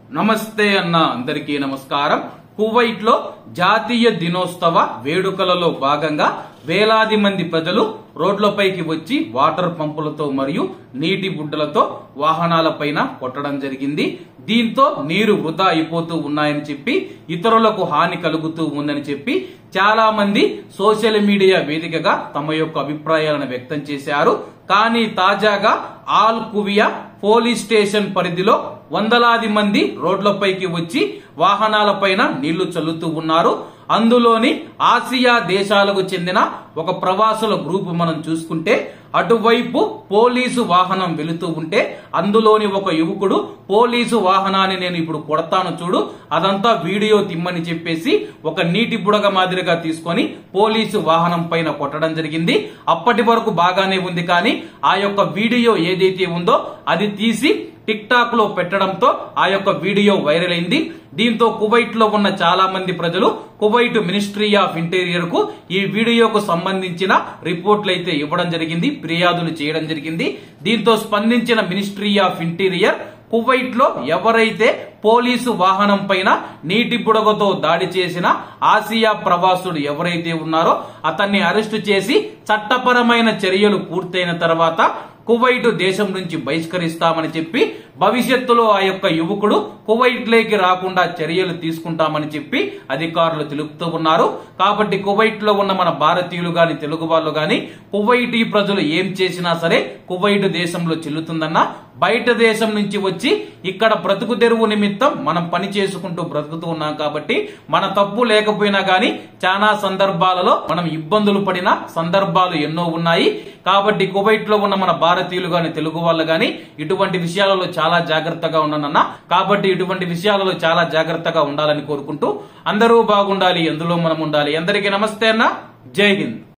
నమస్తే అన్న అందరికీ నమస్కారం కువైట్ లో జాతీయ దినోత్సవ వేడుకలలో భాగంగా వేలాది మంది ప్రజలు రోడ్లపైకి వచ్చి వాటర్ పంపులతో మరియు నీటి బుడ్డలతో వాహనాలపైన కొట్టడం జరిగింది దీంతో నీరు వృధా అయిపోతూ ఉన్నాయని చెప్పి ఇతరులకు హాని కలుగుతూ ఉందని చెప్పి చాలా మంది సోషల్ మీడియా వేదికగా తమ యొక్క అభిప్రాయాలను వ్యక్తం చేశారు కానీ తాజాగా ఆల్ కువియా పోలీస్ స్టేషన్ పరిధిలో వందలాది మంది రోడ్లపైకి వచ్చి వాహనాలపైన నీళ్లు చల్లుతూ ఉన్నారు అందులోని ఆసియా దేశాలకు చెందిన ఒక ప్రవాసుల గ్రూప్ మనం చూసుకుంటే అటువైపు పోలీసు వాహనం వెళుతూ ఉంటే అందులోని ఒక యువకుడు పోలీసు వాహనాన్ని నేను ఇప్పుడు కొడతాను చూడు అదంతా వీడియో తిమ్మని చెప్పేసి ఒక నీటి బుడగ మాదిరిగా తీసుకొని పోలీసు వాహనం పైన కొట్టడం జరిగింది అప్పటి వరకు బాగానే ఉంది కానీ ఆ యొక్క వీడియో ఏదైతే ఉందో అది తీసి టిక్ టాక్ లో పెట్టడంతో ఆ యొక్క వీడియో వైరల్ అయింది దీంతో కువైట్ లో ఉన్న చాలా మంది ప్రజలు కువైట్ మినిస్ట్రీ ఆఫ్ ఇంటీరియర్ కు ఈ వీడియోకు సంబంధించిన రిపోర్ట్లు అయితే ఇవ్వడం జరిగింది ఫిర్యాదులు చేయడం జరిగింది దీంతో స్పందించిన మినిస్ట్రీ ఆఫ్ ఇంటీరియర్ కువైట్ లో ఎవరైతే పోలీసు వాహనం పైన నీటి బుడగతో దాడి చేసిన ఆసియా ప్రవాసుడు ఎవరైతే ఉన్నారో అతన్ని అరెస్టు చేసి చట్టపరమైన చర్యలు పూర్తయిన తర్వాత కువైట్ దేశం నుంచి బహిష్కరిస్తామని చెప్పి భవిష్యత్తులో ఆ యొక్క యువకుడు కువైట్ లేకి రాకుండా చర్యలు తీసుకుంటామని చెప్పి అధికారులు తెలుపుతూ ఉన్నారు కాబట్టి కువైట్ లో ఉన్న మన భారతీయులు గాని తెలుగు వాళ్ళు గాని కువైటీ ప్రజలు ఏం చేసినా సరే కువైట్ దేశంలో చెల్లుతుందన్న బయట దేశం నుంచి వచ్చి ఇక్కడ బ్రతుకు తెరువు నిమిత్తం మనం పని చేసుకుంటూ బ్రతుకుతూ ఉన్నాం కాబట్టి మన తప్పు లేకపోయినా గాని చాలా సందర్భాలలో మనం ఇబ్బందులు పడిన సందర్భాలు ఎన్నో ఉన్నాయి కాబట్టి కువైట్ లో ఉన్న మన భారతీయులు గాని తెలుగు వాళ్ళు గాని ఇటువంటి విషయాలలో చాలా జాగ్రత్తగా ఉన్నానన్న కాబట్టి ఇటువంటి విషయాలలో చాలా జాగ్రత్తగా ఉండాలని కోరుకుంటూ అందరూ బాగుండాలి ఎందులో మనం ఉండాలి అందరికీ నమస్తే అన్న జై హింద్